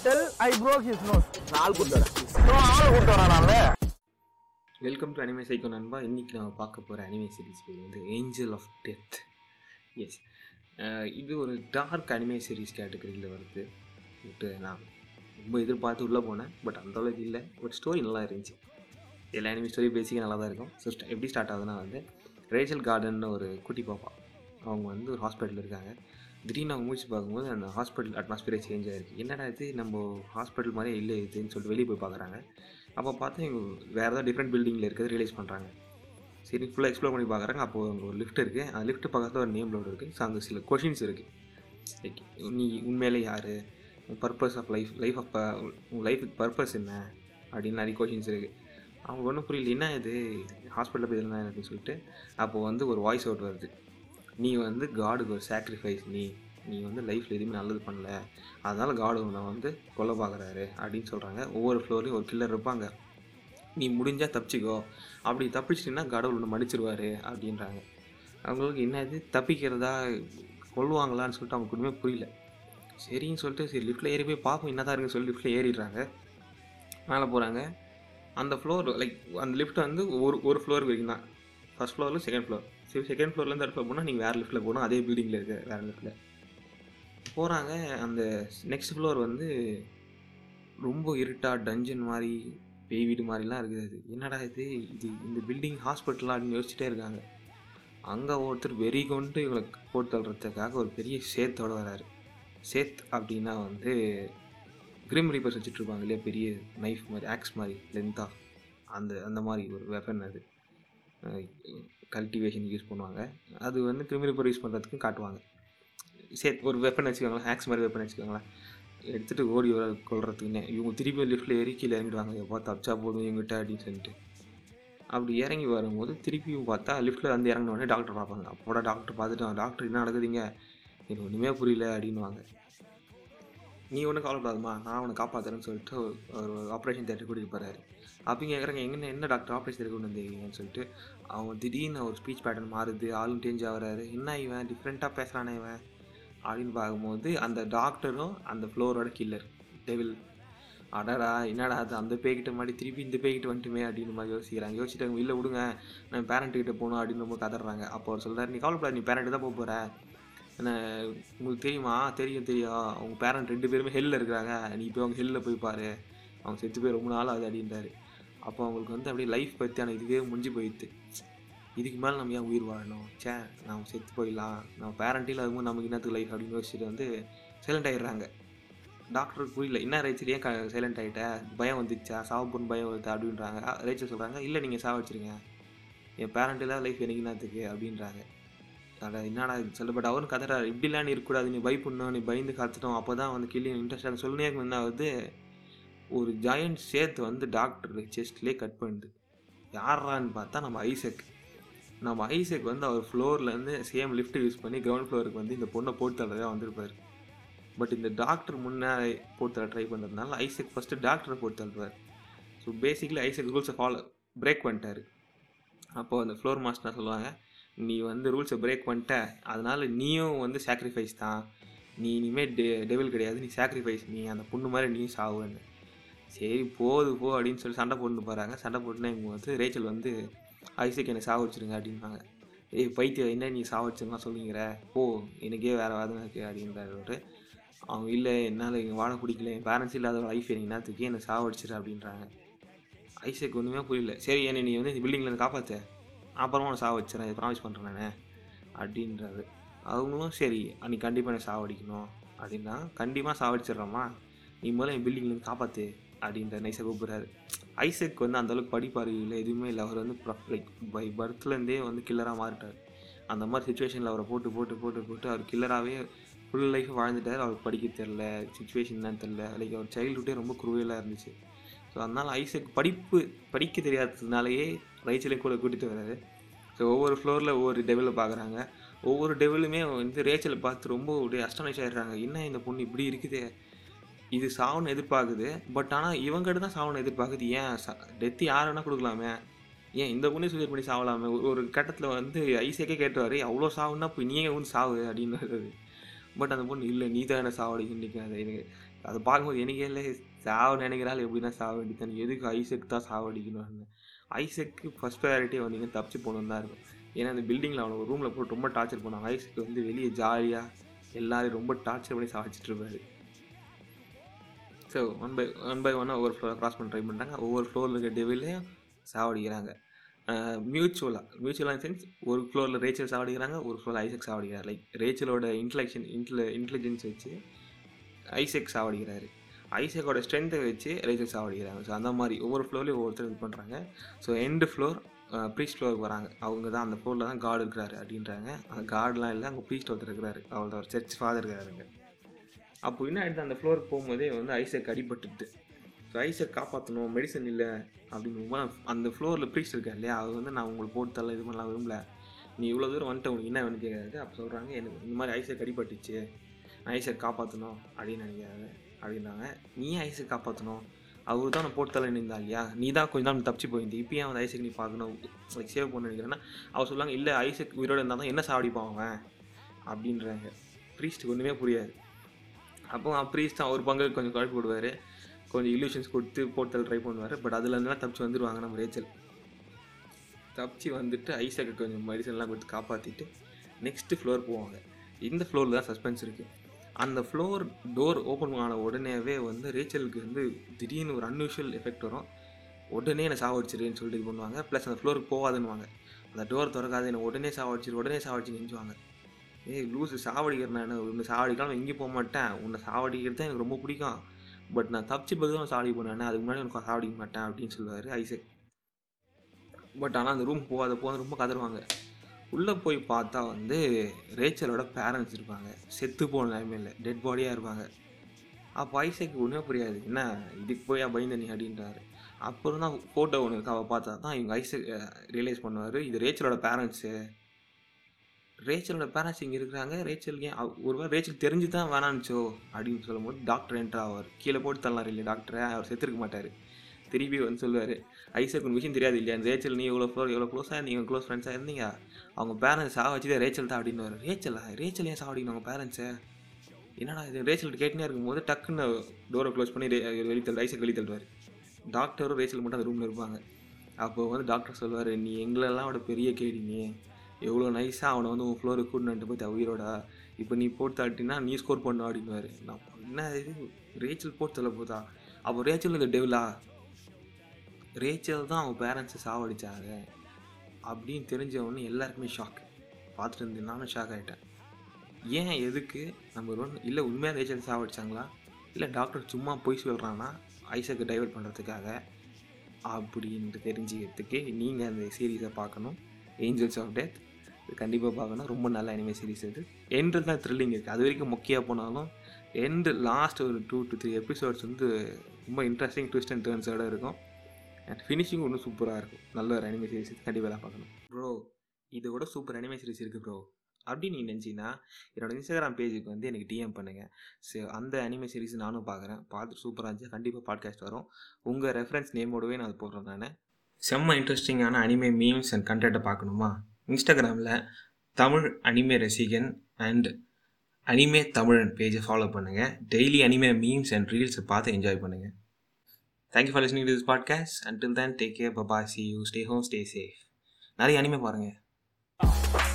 tell I broke his nose. நாலு கூட்டு வரேன் ஆள் கூட்டு வரேன் நான் வெல்கம் டு அனிமே சைக்கோ நண்பா இன்றைக்கி நம்ம பார்க்க போகிற அனிமே சீரிஸ் பேர் வந்து ஏஞ்சல் ஆஃப் டெத் எஸ் இது ஒரு டார்க் அனிமே சீரிஸ் கேட்டகரியில் வருது பட் நான் ரொம்ப எதிர்பார்த்து உள்ளே போனேன் பட் அந்த அளவுக்கு இல்லை பட் ஸ்டோரி நல்லா இருந்துச்சு எல்லா அனிமே ஸ்டோரி பேசிக்காக நல்லா தான் இருக்கும் ஸோ எப்படி ஸ்டார்ட் ஆகுதுன்னா வந்து ரேச்சல் கார்டன் ஒரு குட்டி பாப்பா அவங்க வந்து ஒரு ஹாஸ்பிட்டலில் இருக்காங்க திடீர்னு அவங்க மூச்சு பார்க்கும்போது அந்த ஹாஸ்பிட்டல் அட்மாஸ்பியரே சேஞ்ச் ஆகிருக்கு என்னடா இது நம்ம ஹாஸ்பிட்டல் மாதிரியே இல்லை இதுன்னு சொல்லிட்டு வெளியே போய் பார்க்குறாங்க அப்போ பார்த்தா இவங்க வேறு ஏதாவது டிஃப்ரெண்ட் பில்டிங்கில் இருக்கிறது ரியலைஸ் பண்ணுறாங்க சரி ஃபுல்லாக எக்ஸ்ப்ளோர் பண்ணி பார்க்குறாங்க அப்போது அங்கே ஒரு லிஃப்ட் இருக்குது அந்த லிஃப்ட் பக்கத்தில் ஒரு நேம் போர்டு இருக்குது ஸோ அங்கே சில கொஷின்ஸ் இருக்குது லைக் நீ உண்மையிலே யார் purpose of life life of உங்கள் லைஃபுக்கு பர்பஸ் என்ன அப்படின்னு நிறைய கொஷின்ஸ் இருக்குது அவங்க ஒன்றும் புரியல என்ன இது ஹாஸ்பிட்டலில் போய் இருந்தா எனக்குன்னு சொல்லிட்டு அப்போது வந்து ஒரு வாய்ஸ் அவுட் வருது நீ வந்து காடுக்கு ஒரு சாக்ரிஃபைஸ் நீ நீ வந்து லைஃப்பில் எதுவுமே நல்லது பண்ணல அதனால் காடு உன்னை வந்து கொல்ல பார்க்குறாரு அப்படின்னு சொல்கிறாங்க ஒவ்வொரு ஃப்ளோர்லேயும் ஒரு கில்லர் இருப்பாங்க நீ முடிஞ்சால் தப்பிச்சிக்கோ அப்படி தப்பிச்சிட்டின்னா கடவுள் ஒன்று மன்னிச்சிருவாரு அப்படின்றாங்க அவங்களுக்கு என்ன இது தப்பிக்கிறதா கொல்லுவாங்களான்னு சொல்லிட்டு அவங்க ஒன்றுமே புரியல சரின்னு சொல்லிட்டு சரி லிஃப்ட்டில் ஏறி போய் பார்ப்போம் என்ன தான் இருக்குன்னு சொல்லி லிஃப்ட்டில் ஏறிடுறாங்க மேலே போகிறாங்க அந்த ஃப்ளோர் லைக் அந்த லிஃப்ட் வந்து ஒரு ஒரு ஃப்ளோர் வரைக்கும் தான் ஃபஸ்ட் ஃப்ளோரில் செகண்ட் ஃப்ளோர் சரி செகண்ட் ஃப்ளோர்லேருந்து தேர்ட் ஃப்ளோர் போனால் நீங்கள் வேறு லிஃப்ட்டில் போகணும் அதே பில்டிங்கில் இருக்க வேறு லிஃப்ட்டில் போகிறாங்க அந்த நெக்ஸ்ட் ஃப்ளோர் வந்து ரொம்ப இருட்டா டஞ்சன் மாதிரி பேய் வீடு மாதிரிலாம் இருக்குது அது என்னடா இது இது இந்த பில்டிங் ஹாஸ்பிட்டலா அப்படின்னு யோசிச்சுட்டே இருக்காங்க அங்கே ஒருத்தர் வெறி கொண்டு இவங்களை போட்டு தள்ளுறதுக்காக ஒரு பெரிய சேத்தோட வராரு சேத் அப்படின்னா வந்து கிரிம் ரீப்பர்ஸ் வச்சுட்டு இருப்பாங்க இல்லையா பெரிய நைஃப் மாதிரி ஆக்ஸ் மாதிரி லென்த்தாக அந்த அந்த மாதிரி ஒரு வெப்பன் அது கல்டிவேஷன் யூஸ் பண்ணுவாங்க அது வந்து கிரிம் ரீப்பர் யூஸ் பண்ணுறதுக்கும் காட்டுவாங்க சரி ஒரு வெப்பன் வச்சுக்கோங்களேன் ஹேக்ஸ் மாதிரி வெப்பன் வச்சுக்கோங்களேன் எடுத்துகிட்டு ஓடி வர கொள்றதுக்குன்னே இவங்க திருப்பி லிஃப்ட்டில் ஏறி கீழே இறங்கிடுவாங்க எப்போ தப்பிச்சா போதும் இவங்ககிட்ட அப்படின்னு சொல்லிட்டு அப்படி இறங்கி வரும்போது திருப்பியும் பார்த்தா லிஃப்ட்டில் வந்து இறங்கின உடனே டாக்டர் பார்ப்பாங்க அப்போட டாக்டர் பார்த்துட்டு டாக்டர் என்ன நடக்குதுங்க எனக்கு ஒன்றுமே புரியல அப்படின்னுவாங்க நீ ஒன்றும் கவலைப்படாதுமா நான் உன்னை காப்பாற்றுறேன்னு சொல்லிட்டு ஒரு ஆப்ரேஷன் தேட்டர் கூட்டிகிட்டு போகிறாரு அப்படி கேட்குறாங்க எங்கே என்ன டாக்டர் ஆப்ரேஷன் தேட்டர் கொண்டு வந்தீங்கன்னு சொல்லிட்டு அவன் திடீர்னு ஒரு ஸ்பீச் பேட்டர்ன் மாறுது ஆளும் சேஞ்ச் ஆகிறாரு என்ன இவன் டிஃப்ரெண்ட்டாக பேசுகிறானே இவன் அப்படின்னு பார்க்கும்போது அந்த டாக்டரும் அந்த ஃப்ளோரோட கில்லர் டெவில் அடடா என்னடா அது அந்த பேய்கிட்ட மாதிரி திருப்பி இந்த பேய்கிட்ட வந்துட்டுமே அப்படின்னு மாதிரி யோசிக்கிறாங்க யோசிச்சுட்டு இல்லை விடுங்க நான் பேரண்ட்டுக்கிட்ட போகணும் அப்படின்னு ரொம்ப கதறாங்க அப்போ அவர் சொல்கிறார் நீ கவலைப்படாது நீ பேரண்ட்டு தான் போக போகிற என்ன உங்களுக்கு தெரியுமா தெரியும் தெரியும் அவங்க பேரண்ட் ரெண்டு பேருமே ஹெல்லில் இருக்கிறாங்க நீ போய் அவங்க ஹெல்லில் போய் பாரு அவங்க செத்து போய் ரொம்ப நாள் ஆகுது அப்படின்றாரு அப்போ அவங்களுக்கு வந்து அப்படியே லைஃப் பற்றியான இதுவே முடிஞ்சு போயிடுது இதுக்கு மேலே நம்ம ஏன் உயிர் வாழணும் சே நம்ம செத்து போயிடலாம் நம்ம பேரண்ட்டில் அதுவும் நமக்கு என்னத்துக்கு லைஃப் அப்படின்னு யோசிச்சுட்டு வந்து சைலண்ட் ஆகிடுறாங்க டாக்டருக்கு புரியல என்ன ரேச்சல் ஏன் க சைலண்ட் ஆகிட்ட பயம் வந்துச்சா சாவு பொண்ணு பயம் வருது அப்படின்றாங்க ரேச்சல் சொல்கிறாங்க இல்லை நீங்கள் சாவ வச்சுருங்க என் பேரண்ட் இல்லாத லைஃப் எனக்கு என்னத்துக்கு அப்படின்றாங்க அட என்னடா சொல்ல பட் அவரும் கதறாரு இப்படிலாம் நீ இருக்கக்கூடாது நீ பயப்படணும் நீ பயந்து காத்துட்டோம் அப்போ தான் வந்து கிள்ளி இன்ட்ரெஸ்ட் சொல்லுனே என்ன ஆகுது ஒரு ஜாயண்ட் சேர்த்து வந்து டாக்டர் செஸ்ட்லேயே கட் பண்ணுது யாரான்னு பார்த்தா நம்ம ஐசக் நம்ம ஐசக் வந்து அவர் ஃப்ளோர்லேருந்து சேம் லிஃப்ட் யூஸ் பண்ணி கிரவுண்ட் ஃப்ளோருக்கு வந்து இந்த பொண்ணை போட்டு தள்ளதான் வந்திருப்பார் பட் இந்த டாக்டர் முன்னே போட்டு தள்ள ட்ரை பண்ணுறதுனால ஐசக் ஃபஸ்ட்டு டாக்டரை போட்டு தள்ளுவார் ஸோ பேசிக்கலி ஐசக் ரூல்ஸை ஃபாலோ பிரேக் பண்ணிட்டாரு அப்போது அந்த ஃப்ளோர் மாஸ்டர் சொல்லுவாங்க நீ வந்து ரூல்ஸை பிரேக் பண்ணிட்ட அதனால் நீயும் வந்து சாக்ரிஃபைஸ் தான் நீ இனிமேல் டெ டெவில் கிடையாது நீ சாக்ரிஃபைஸ் நீ அந்த பொண்ணு மாதிரி நீ சாவுன்னு சரி போது போ அப்படின்னு சொல்லி சண்டை போட்டு போகிறாங்க சண்டை போட்டுனா இவங்க வந்து ரேச்சல் வந்து ஐசக் என்னை சாவ வச்சுருங்க அப்படின்பாங்க ஏய் பைத்தியம் என்ன நீ சாவ வச்சுருந்தா சொல்லிங்கிற ஓ எனக்கே வேறு வாதம் இருக்குது அப்படின்றாரு அவங்க இல்லை என்னால் இங்கே வாழ பிடிக்கல என் பேரண்ட்ஸ் இல்லாத லைஃப் எனக்கு என்னத்துக்கு என்னை சாவடிச்சிரு அப்படின்றாங்க ஐசக் ஒன்றுமே புரியல சரி என்னை நீ வந்து இந்த பில்டிங்கில் காப்பாற்ற அப்புறமா உன்னை சாவ வச்சுறேன் இதை ப்ராமிஸ் பண்ணுறேன் நான் அப்படின்றாரு அவங்களும் சரி நீ கண்டிப்பாக என்னை சாவடிக்கணும் அப்படின்னா கண்டிப்பாக சாவடிச்சிடுறோமா நீ முதல்ல என் பில்டிங்லேருந்து காப்பாற்று அப்படின்ற நைஸாக கூப்பிட்றாரு ஐசக் வந்து அந்தளவுக்கு படிப்பார் இல்லை எதுவுமே இல்லை அவர் வந்து லைக் பை பர்த்லேருந்தே வந்து கில்லராக மாறிட்டார் அந்த மாதிரி சுச்சுவேஷனில் அவரை போட்டு போட்டு போட்டு போட்டு அவர் கில்லராகவே ஃபுல் லைஃப் வாழ்ந்துட்டார் அவர் படிக்க தெரில சுச்சுவேஷன் என்னன்னு தெரில லைக் அவர் சைல்டுஹுட்டே ரொம்ப குருவியலாக இருந்துச்சு ஸோ அதனால் ஐசக் படிப்பு படிக்க தெரியாததுனாலேயே ரைச்சலையும் கூட கூட்டிகிட்டு வர்றாரு ஸோ ஒவ்வொரு ஃப்ளோரில் ஒவ்வொரு டெவலில் பார்க்குறாங்க ஒவ்வொரு டெவலுமே வந்து ரேச்சலை பார்த்து ரொம்ப அப்படியே அஸ்டனைஸ் ஆகிடுறாங்க என்ன இந்த பொண்ணு இப்படி இருக்குதே இது சாவுன்னு எதிர்பார்க்குது பட் ஆனால் இவங்ககிட்ட தான் சாவுன்னு எதிர்பார்க்குது ஏன் டெத்து யார் வேணால் கொடுக்கலாமே ஏன் இந்த பொண்ணு சூசைட் பண்ணி சாவலாமே ஒரு- ஒரு கட்டத்தில் வந்து ஐசேக்கே கேட்டுவார் அவ்வளோ சாவுன்னா இப்போ நீயே வந்து சாவு அப்படின்னு பட் அந்த பொண்ணு இல்லை நீ தான் என்ன சாவடிக்குன்னு நிற்காது எனக்கு அதை பார்க்கும்போது எனக்கே இல்லை சாவு நினைக்கிறாள் எப்படின்னா சாவு அடித்தான் எதுக்கு ஐசக் தான் சாவு அடிக்கணும்னு ஐசக்கு ஃபஸ்ட் ப்ரையாரிட்டி வந்தீங்க தப்பிச்சு போகணும் தான் இருக்கும் ஏன்னா அந்த பில்டிங்கில் அவனை ஒரு ரூமில் போட்டு ரொம்ப டார்ச்சர் பண்ணுவாங்க ஐசக்கு வந்து வெளியே ஜாலியாக எல்லாரையும் ரொம்ப டார்ச்சர் பண்ணி சாவச்சிட்டு இருப்பாரு so one by one by ஒன்னாக ஒவ்வொரு ஃப்ளோர் க்ராஸ் பண்ண ட்ரை பண்ணுறாங்க ஒவ்வொரு ஃப்ளோரில் இருக்க டெவிலையும் சாவடிக்கிறாங்க மியூச்சுவலாக மியூச்சுவலாக சென்ஸ் ஒரு ஃப்ளோரில் ரேச்சல் சாவடிக்கிறாங்க ஒரு ஃப்ளோரில் ஐசக் சாவடிக்கிறார் லைக் ரேச்சலோட இன்டலெக்ஷன் இன்டெல இன்டெலிஜென்ஸ் வச்சு ஐசக் சாவடிக்கிறாரு ஐசக்கோட ஸ்ட்ரென்த்தை வச்சு ரேச்சல் சாவடிக்கிறாங்க ஸோ அந்த மாதிரி ஒவ்வொரு ஃப்ளோர்லேயும் ஒவ்வொருத்தர் இது பண்ணுறாங்க ஸோ எண்டு ஃப்ளோர் ப்ரீஸ்ட் ஃப்ளோருக்கு வராங்க அவங்க தான் அந்த ஃப்ளோரில் தான் காடு இருக்கிறாரு அப்படின்றாங்க அந்த கார்டெலாம் இல்லை அங்கே ப்ரீஸ்ட் ஒருத்தர் இருக்கிறாரு அவர் ஒரு சர்ச் ஃபாதர் இருக்கிறாருங்க அப்போ என்ன ஆயிடுது அந்த ஃப்ளோருக்கு போகும்போதே வந்து ஐசக் அடிபட்டுட்டு ஸோ ஐசக் காப்பாற்றணும் மெடிசன் இல்லை அப்படின்னு அந்த ஃப்ளோரில் ப்ரீஸ்ட் இருக்கார் இல்லையா அவர் வந்து நான் உங்களுக்கு போட்டு தரல இது பண்ணலாம் விரும்பல நீ இவ்வளோ தூரம் வந்துட்டு உங்களுக்கு என்ன வேணும் கேட்குறாரு அப்போ சொல்கிறாங்க எனக்கு இந்த மாதிரி ஐசக் அடிபட்டுச்சு நான் ஐசக் காப்பாற்றணும் அப்படின்னு நினைக்கிறாரு அப்படின்னாங்க நீ ஏன் ஐசக் காப்பாற்றணும் அவர் தான் நான் போட்டு தலை நின்றா இல்லையா நீ தான் கொஞ்சம் தான் தப்பிச்சு போயிருந்த இப்போ ஏன் வந்து ஐசக் நீ பார்க்கணும் லைக் சேவ் பண்ண நினைக்கிறேன்னா அவர் சொல்லுவாங்க இல்லை ஐசக் உயிரோடு இருந்தால் தான் என்ன சாவடிப்பான் அவன் அப்படின்றாங்க ப்ரீஸ்ட்டுக்கு ஒன்றுமே புரியாது அப்போ ப்ரீஸ்ட் தான் ஒரு பங்கு கொஞ்சம் குழப்பி விடுவார் கொஞ்சம் இல்யூஷன்ஸ் கொடுத்து போர்ட்டல் ட்ரை பண்ணுவார் பட் அதுலேருந்துலாம் தப்பிச்சு வந்துடுவாங்க நம்ம ரேச்சல் தப்பிச்சு வந்துட்டு ஐசக்கு கொஞ்சம் மெடிசன்லாம் கொடுத்து காப்பாற்றிட்டு நெக்ஸ்ட்டு ஃப்ளோர் போவாங்க இந்த ஃப்ளோரில் தான் சஸ்பென்ஸ் இருக்குது அந்த ஃப்ளோர் டோர் ஓப்பன் ஆன உடனேவே வந்து ரேச்சலுக்கு வந்து திடீர்னு ஒரு அன்யூஷுவல் எஃபெக்ட் வரும் உடனே என்னை சாவடிச்சிருன்னு சொல்லிட்டு இது பண்ணுவாங்க ப்ளஸ் அந்த ஃப்ளோருக்கு போகாதுன்னுவாங்க அந்த டோர் திறக்காது என்னை உடனே சாவடிச்சிரு உடனே சாவடிச்சு நெஞ்சுவாங்க ஏய் லூஸு சாவடிக்கிறேன் நான் உன்னை சாவடிக்கலாம் எங்கேயும் போக மாட்டேன் உன்னை சாவடிக்கிறது தான் எனக்கு ரொம்ப பிடிக்கும் பட் நான் தப்பிச்சு பதில் நான் சாவடி பண்ணேன் அதுக்கு முன்னாடி எனக்கு சாவடிக்க மாட்டேன் அப்படின்னு சொல்லுவார் ஐசக் பட் ஆனால் அந்த ரூம் போகாத போக ரொம்ப கதறுவாங்க உள்ளே போய் பார்த்தா வந்து ரேச்சலோட பேரண்ட்ஸ் இருப்பாங்க செத்து போன நிலைமையில் டெட் பாடியாக இருப்பாங்க அப்போ ஐசக்கு ஒன்றுமே புரியாது என்ன இதுக்கு போய் பயந்த நீ அப்படின்றாரு அப்புறம் தான் ஃபோட்டோ ஒன்று இருக்கு அவள் பார்த்தா தான் இவங்க ஐசக் ரியலைஸ் பண்ணுவார் இது ரேச்சலோட பேரண்ட்ஸு ரேச்சலோட பேரண்ட்ஸ் இங்கே இருக்கிறாங்க ரேச்சல் ஏன் அவ- ஒருவேளை ரேச்சல் தெரிஞ்சு தான் வேணான்ச்சோ அப்படின்னு சொல்லும்போது டாக்டர் என்ட்ரு ஆவார் கீழே போட்டு தள்ளலாம் இல்லையா டாக்டரை அவர் செத்துருக்க மாட்டார் திருப்பி வந்து சொல்லுவார் ஐசக் உன் விஷயம் தெரியாது இல்லையா ரேச்சல் நீ எவ்வளோ க்ளோஸ் எவ்வளோ க்ளோஸாக நீங்கள் க்ளோஸ் ஃப்ரெண்ட்ஸாக இருந்தீங்க அவங்க பேரண்ட்ஸ் சாவ வச்சுதே ரேச்சல் தான் அப்படின்னு வரும் ரேச்சலா ரேச்சல் ஏன் சாவடிக்கணும் அவங்க பேரண்ட்ஸை என்னடா இது ரேச்சல் கேட்டுனே இருக்கும்போது டக்குன்னு டோரை க்ளோஸ் பண்ணி ரே- வெளி தள்ளு ஐசக் வெளியே தள்ளுவார் டாக்டரும் ரேச்சல் மட்டும் அந்த ரூமில் இருப்பாங்க அப்போ வந்து டாக்டர் சொல்லுவார் நீ எங்களெல்லாம் விட பெரிய கேடி நீ எவ்வளோ நைஸாக அவனை வந்து உன் ஃப்ளோருக்கு கூட்டிட்டு போய் உயிரோட இப்போ நீ போட்டு தட்டினா நீ ஸ்கோர் பண்ண அப்படின்னுவாரு நான் என்ன இது ரேச்சல் போட்டு தள்ள போதா அப்போ ரேச்சல் இந்த டெவிலா ரேச்சல் தான் அவங்க பேரண்ட்ஸை சாவடிச்சாங்க அப்படின்னு தெரிஞ்ச உடனே எல்லாருக்குமே ஷாக் பார்த்துட்டு இருந்து நானும் ஷாக் ஆகிட்டேன் ஏன் எதுக்கு நம்ம ஒன் இல்லை உண்மையாக ரேச்சல் சாவடிச்சாங்களா இல்லை டாக்டர் சும்மா பொய் சொல்கிறான்னா ஐசக்கு டைவர்ட் பண்ணுறதுக்காக அப்படின்ட்டு தெரிஞ்சுக்கிறதுக்கு நீங்கள் அந்த சீரீஸை பார்க்கணும் ஏஞ்சல்ஸ் ஆஃப் டெத் இது கண்டிப்பாக பார்க்கணும் ரொம்ப நல்ல அனிமே சீரிஸ் இது எண்டு தான் த்ரில்லிங் இருக்குது அது வரைக்கும் மொக்கையாக போனாலும் எண்டு லாஸ்ட் ஒரு டூ டு த்ரீ எபிசோட்ஸ் வந்து ரொம்ப இன்ட்ரெஸ்டிங் ட்விஸ்ட் அண்ட் டேர்ன்ஸோட இருக்கும் அண்ட் ஃபினிஷிங் ஒன்றும் சூப்பராக இருக்கும் நல்ல ஒரு அனிமே சீரிஸ் கண்டிப்பாக தான் பார்க்கணும் ப்ரோ இதை விட சூப்பர் அனிமே சீரிஸ் இருக்குது ப்ரோ அப்படி நீ நினச்சிங்கன்னா என்னோட இன்ஸ்டாகிராம் பேஜுக்கு வந்து எனக்கு டிஎம் பண்ணுங்கள் ஸோ அந்த அனிமே சீரிஸ் நானும் பார்க்குறேன் பார்த்து சூப்பராக இருந்துச்சு கண்டிப்பாக பாட்காஸ்ட் வரும் உங்கள் ரெஃபரன்ஸ் நேமோடவே நான் அது போடுறேன் நான் செம்ம இன்ட்ரெஸ்டிங்கான அனிமே மீம்ஸ் அண்ட் கண்டென்ட்டை பார்க்கணுமா இன்ஸ்டாகிராமில் தமிழ் அனிமே ரசிகன் அண்ட் அனிமே தமிழன் பேஜை ஃபாலோ பண்ணுங்கள் டெய்லி அனிமே மீம்ஸ் அண்ட் ரீல்ஸை பார்த்து என்ஜாய் பண்ணுங்கள் thank you for listening to this podcast until then take care பபா see you stay home stay safe நிறைய அனிமே பாருங்கள்